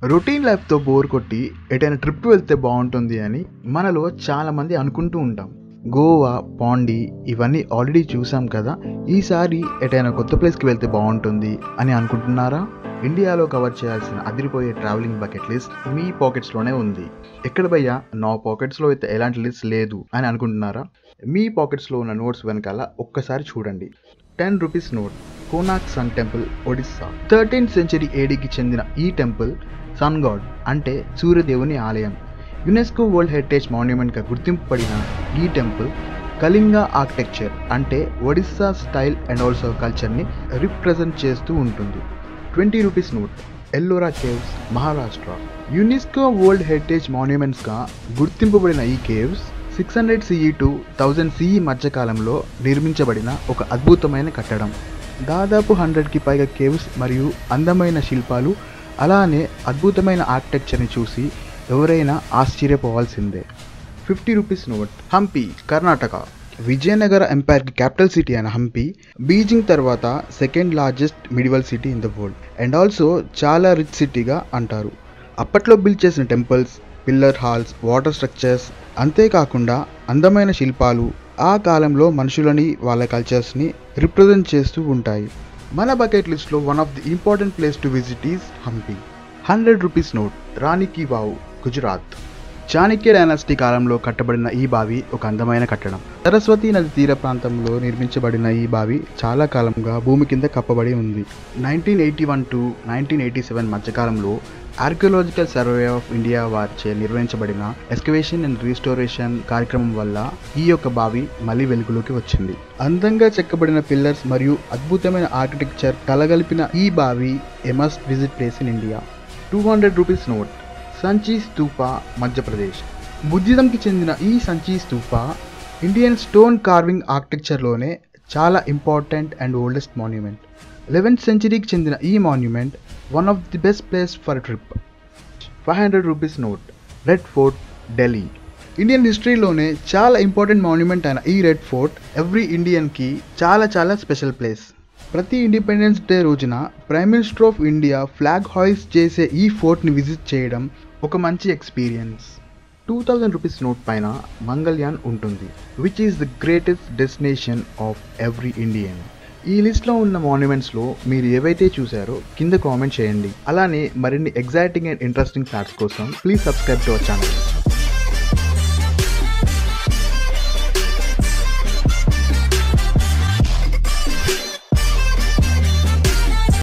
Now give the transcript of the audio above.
routine లైఫ్తో bore కొట్టి ఎటైనా trip వెళ్తే బాగుంటుంది అని మనలో చాలామంది అనుకుంటూ ఉంటాం గోవా పాండి ఇవన్నీ ఆల్రెడీ చూసాం కదా ఈసారి ఎటైనా కొత్త ప్లేస్కి వెళ్తే బాగుంటుంది అని అనుకుంటున్నారా ఇండియాలో కవర్ చేయాల్సిన అదిరిపోయే ట్రావెలింగ్ బకెట్ లిస్ట్ మీ పాకెట్స్లోనే ఉంది ఎక్కడ భయ్యా నా పాకెట్స్లో అయితే ఎలాంటి లిస్ట్ లేదు అని అనుకుంటున్నారా మీ పాకెట్స్లో ఉన్న నోట్స్ వెనకాల ఒక్కసారి చూడండి ten rupees note Konark sun temple Odisha thirteenth century ఏడీకి చెందిన ఈ టెంపుల్ సన్ గాడ్ అంటే సూర్యదేవుని ఆలయం యునెస్కో వరల్డ్ హెరిటేజ్ మాన్యుమెంట్గా గుర్తింపబడిన ఈ టెంపుల్ కళింగ ఆర్కిటెక్చర్ అంటే ఒడిస్సా స్టైల్ అండ్ ఆల్సో కల్చర్ని రిప్రజెంట్ చేస్తూ ఉంటుంది twenty rupees note Ellora caves Maharashtra UNESCO world heritage మాన్యుమెంట్స్గా గుర్తింపబడిన ఈ caves six hundred CE to thousand CE మధ్యకాలంలో నిర్మించబడిన ఒక అద్భుతమైన కట్టడం దాదాపు హండ్రెడ్కి పైగా కేవ్స్ మరియు అందమైన శిల్పాలు అలానే అద్భుతమైన ఆర్కిటెక్చర్ని చూసి ఎవరైనా ఆశ్చర్యపోవాల్సిందే fifty rupees note Hampi Karnataka Vijayanagara ఎంపైర్కి క్యాపిటల్ సిటీ అయిన హంపి బీజింగ్ తర్వాత second largest medieval city in the world and also చాలా రిచ్ సిటీగా అంటారు అప్పట్లో బిల్డ్ చేసిన temples pillar halls water structures అంతేకాకుండా అందమైన శిల్పాలు ఆ కాలంలో మనుషులని వాళ్ళ కల్చర్స్ని రిప్రజెంట్ చేస్తూ ఉంటాయి మన బకెట్ లిస్ట్లో one of the important place to visit is Hampi hundred rupees note Rani ki Vav Gujarat Chanakya dynasty కాలంలో కట్టబడిన ఈ బావి ఒక అందమైన కట్టడం సరస్వతి నది తీర ప్రాంతంలో నిర్మించబడిన ఈ బావి చాలా కాలంగా భూమి కింద కప్పబడి ఉంది nineteen eighty one to nineteen eighty seven మధ్యకాలంలో ఆర్కియలాజికల్ సర్వే ఆఫ్ ఇండియా వారిచే నిర్వహించబడిన ఎక్స్కవేషన్ అండ్ రీస్టోరేషన్ కార్యక్రమం వల్ల ఈ యొక్క బావి మళ్ళీ వెలుగులోకి వచ్చింది అందంగా చెక్కబడిన పిల్లర్స్ మరియు అద్భుతమైన ఆర్కిటెక్చర్ కలగలిపిన ఈ బావి a must visit place in India two hundred rupees note Sanchi Stupa Madhya Pradesh బుద్ధిజంకి చెందిన ఈ Sanchi Stupa Indian stone carving ఆర్కిటెక్చర్లోనే చాలా important and oldest monument eleventh సెంచరీకి చెందిన ఈ monument one of the best place for trip five hundred rupees note red fort Delhi Indian హిస్టరీలోనే చాలా ఇంపార్టెంట్ మాన్యుమెంట్ అయిన ఈ రెడ్ ఫోర్ట్ ఎవ్రీ ఇండియన్కి చాలా చాలా స్పెషల్ ప్లేస్ ప్రతి ఇండిపెండెన్స్ డే రోజున prime minister of India flag hoist చేసే ఈ ఫోర్ట్ని విజిట్ చేయడం ఒక మంచి experience two thousand rupees note పైన మంగళ్యాన్ ఉంటుంది which is the greatest destination of every Indian ఈ లిస్ట్లో ఉన్న మాన్యుమెంట్స్లో మీరు ఏవైతే చూసారో కింద కామెంట్ చేయండి అలానే మరిన్ని ఎగ్జైటింగ్ అండ్ ఇంట్రెస్టింగ్ ఫ్యాక్ట్స్ కోసం please subscribe to our channel